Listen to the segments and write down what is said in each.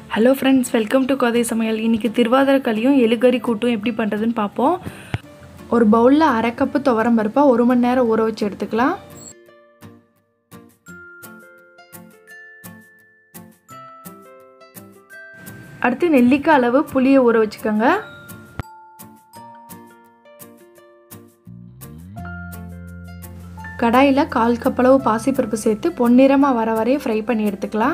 hello friends welcome to Kothai சமையல் இன்றைக்கி திருவாதிர களியும் எலுகறி கூட்டும் எப்படி பண்ணுறதுன்னு பார்ப்போம் ஒரு பவுலில் அரை கப்பு துவரம் பருப்பா ஒரு மணி நேரம் ஊற வச்சு எடுத்துக்கலாம் அடுத்து நெல்லிக்காய் அளவு புளியை ஊற வச்சுக்கோங்க கடாயில் கால் கப் அளவு பாசிப்பருப்பு சேர்த்து பொன்னிறமாக வர வரையும் ஃப்ரை பண்ணி எடுத்துக்கலாம்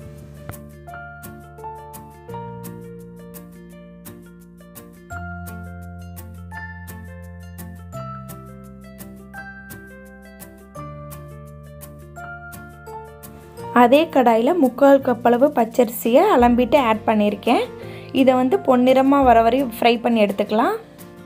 அதே கடாயில் முக்கால் கப் அளவு பச்சரிசியை அலம்பிட்டு ஆட் பண்ணியிருக்கேன் இதை வந்து பொன்னிறமாக வர வரையும் ஃப்ரை பண்ணி எடுத்துக்கலாம்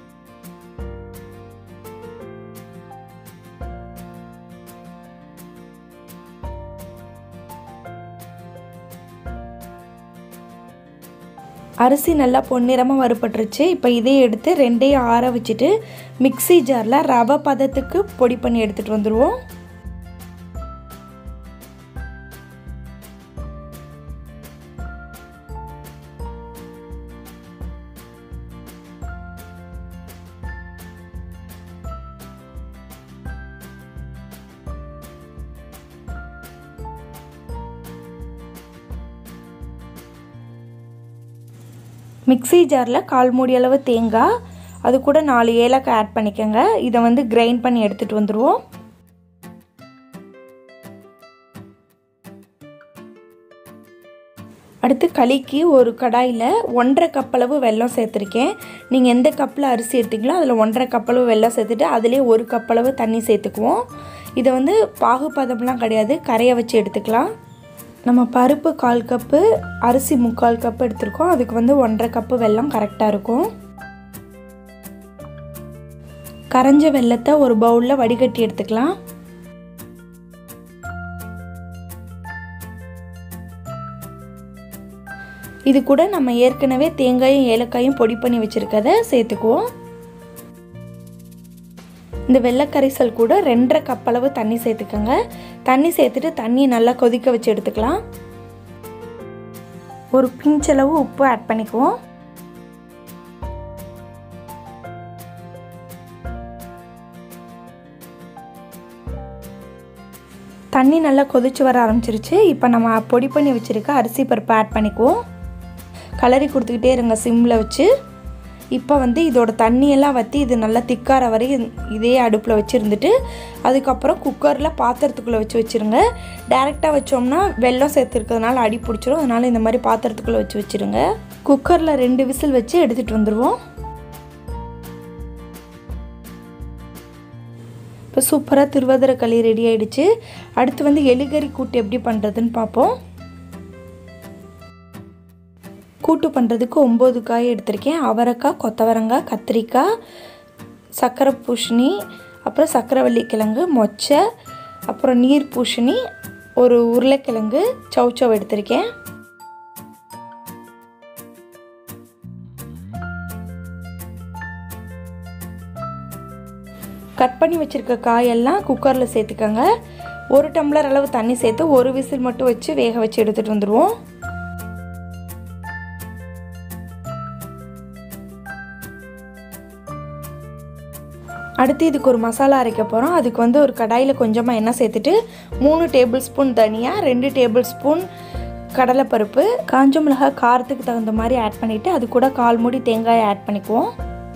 அரிசி நல்லா பொன்னிறமாக வறுபட்டுருச்சு இப்போ இதையும் எடுத்து ரெண்டையும் ஆற வச்சுட்டு மிக்சி ஜாரில் ரவை பதத்துக்கு பொடி பண்ணி எடுத்துகிட்டு வந்துடுவோம் மிக்சி ஜாரில் கால் மூடி அளவு தேங்காய் அது கூட நாலு ஏலக்காய் ஆட் பண்ணிக்கோங்க இதை வந்து கிரைண்ட் பண்ணி எடுத்துகிட்டு வந்துடுவோம் அடுத்து களிக்கு ஒரு கடாயில் ஒன்றரை கப் அளவு வெல்லம் சேர்த்துருக்கேன் நீங்கள் எந்த கப்பில் அரிசி எடுத்தீங்களோ அதில் ஒன்றரை கப் அளவு வெல்லம் சேர்த்துட்டு அதிலே ஒரு கப் அளவு தண்ணி சேர்த்துக்குவோம் இதை வந்து பாகுபதம்லாம் கிடையாது கரையை வச்சு எடுத்துக்கலாம் நம்ம பருப்பு கால் கப்பு அரிசி முக்கால் கப்பு எடுத்திருக்கோம் அதுக்கு வந்து ஒன்றரை கப்பு வெல்லம் கரெக்டாக இருக்கும் கரைஞ்ச வெள்ளத்தை ஒரு பவுலில் வடிகட்டி எடுத்துக்கலாம் இது கூட நம்ம ஏற்கனவே தேங்காயும் ஏலக்காயும் பொடி பண்ணி வச்சுருக்கத சேர்த்துக்குவோம் இந்த வெள்ளைக்கரைசல் கூட ரெண்டரை கப் அளவு தண்ணி சேர்த்துக்கோங்க தண்ணி சேர்த்துட்டு தண்ணியை நல்லா கொதிக்க வச்சு எடுத்துக்கலாம் ஒரு பிஞ்சளவு உப்பு ஆட் பண்ணிக்குவோம் தண்ணி நல்லா கொதிச்சு வர ஆரம்பிச்சிருச்சு இப்போ நம்ம பொடி பண்ணி வச்சுருக்க அரிசி பருப்பு ஆட் பண்ணிக்குவோம் கலரி கொடுத்துக்கிட்டே இருங்க சிம்மில் வச்சு இப்போ வந்து இதோட தண்ணியெல்லாம் வற்றி இது நல்லா திக்கார வரையும் இதே அடுப்பில் வச்சுருந்துட்டு அதுக்கப்புறம் குக்கரில் பாத்திரத்துக்குள்ளே வச்சு வச்சுருங்க டேரெக்டாக வச்சோம்னா வெள்ளம் சேர்த்துருக்கிறதுனால அடி பிடிச்சிரும் அதனால் இந்த மாதிரி பாத்திரத்துக்குள்ளே வச்சு வச்சுருங்க குக்கரில் ரெண்டு விசில் வச்சு எடுத்துகிட்டு வந்துடுவோம் இப்போ சூப்பராக திருவாதிரை களி ரெடி ஆகிடுச்சு அடுத்து வந்து எலிகறி கூட்டு எப்படி பண்ணுறதுன்னு பார்ப்போம் கூட்டு பண்ணுறதுக்கு ஒம்பது காய் எடுத்திருக்கேன் அவரைக்காய் கொத்தவரங்காய் கத்திரிக்காய் சர்க்கரை பூசணி அப்புறம் சர்க்கரைவள்ளி கிழங்கு மொச்சை அப்புறம் நீர் பூசணி ஒரு உருளைக்கிழங்கு சவுச்சவ் எடுத்திருக்கேன் கட் பண்ணி வச்சுருக்க காயெல்லாம் குக்கரில் சேர்த்துக்கோங்க ஒரு டம்ளர் அளவு தண்ணி சேர்த்து ஒரு விசில் மட்டும் வச்சு வேக வச்சு எடுத்துகிட்டு வந்துடுவோம் அடுத்து இதுக்கு ஒரு மசாலா அரைக்க போகிறோம் அதுக்கு வந்து ஒரு கடாயில் கொஞ்சமாக எண்ணெய் சேர்த்துட்டு மூணு டேபிள் ஸ்பூன் தனியாக ரெண்டு டேபிள் ஸ்பூன் கடலைப்பருப்பு காஞ்ச மிளகாய் காரத்துக்கு தகுந்த மாதிரி ஆட் பண்ணிவிட்டு அது கூட கால் மூடி தேங்காயை ஆட் பண்ணிக்குவோம்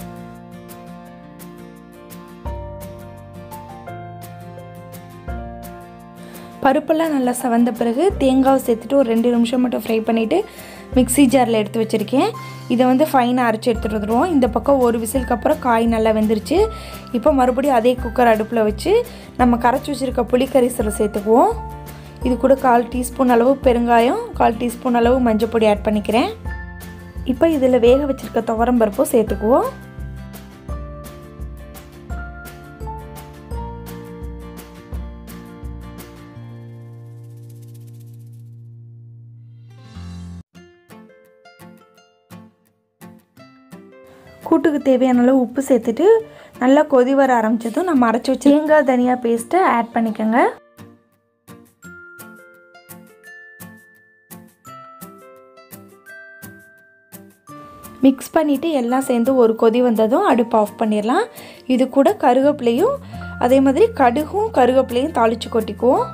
பருப்பெல்லாம் நல்லா சவந்த பிறகு தேங்காவை சேர்த்துட்டு ஒரு ரெண்டு நிமிஷம் மட்டும் ஃப்ரை பண்ணிவிட்டு மிக்ஸி ஜாரில் எடுத்து வச்சுருக்கேன் இதை வந்து ஃபைனாக அரைச்சி எடுத்துகிட்டு வந்துடுவோம் இந்த பக்கம் ஒரு விசிலுக்கு அப்புறம் காய் நல்லா வெந்துருச்சு இப்போ மறுபடியும் அதே குக்கர் அடுப்பில் வச்சு நம்ம கரைச்சி வச்சுருக்க புளிக்கரிசலை சேர்த்துக்குவோம் இது கூட கால் டீஸ்பூன் அளவு பெருங்காயம் கால் டீஸ்பூன் அளவு மஞ்சள் பொடி ஆட் பண்ணிக்கிறேன் இப்போ இதில் வேக வச்சுருக்க துவரம் பருப்பும் சேர்த்துக்குவோம் கூட்டுக்கு தேவையான அளவு உப்பு சேர்த்துட்டு நல்லா கொதி வர ஆரம்பித்ததும் நம்ம அரைச்சி வச்சு தேங்காய் தனியாக பேஸ்ட்டை ஆட் பண்ணிக்கோங்க மிக்ஸ் பண்ணிவிட்டு எல்லாம் சேர்ந்து ஒரு கொதி வந்ததும் அடுப்பு ஆஃப் பண்ணிடலாம் இது கூட கருவேப்பிலையும் அதே மாதிரி கடுகும் கருவேப்பிலையும் தாளித்து கொட்டிக்குவோம்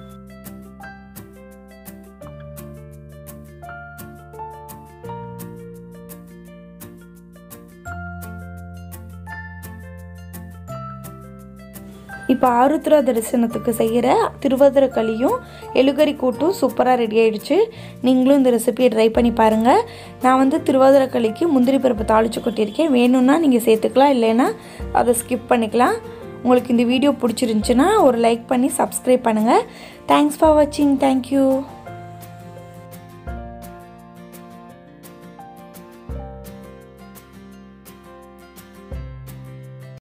இப்போ ஆருத்ரா தரிசனத்துக்கு செய்கிற திருவதிர களியும் எலுகரி கூட்டும் சூப்பராக ரெடி ஆயிடுச்சு நீங்களும் இந்த ரெசிபியை ட்ரை பண்ணி பாருங்கள் நான் வந்து திருவாதிர களிக்கு முந்திரி பருப்பு தாளித்து கொட்டியிருக்கேன் வேணும்னா நீங்கள் சேர்த்துக்கலாம் இல்லைன்னா அதை ஸ்கிப் பண்ணிக்கலாம் உங்களுக்கு இந்த வீடியோ பிடிச்சிருந்துச்சுன்னா ஒரு லைக் பண்ணி சப்ஸ்கிரைப் பண்ணுங்கள் தேங்க்ஸ் ஃபார் வாட்சிங் தேங்க்யூ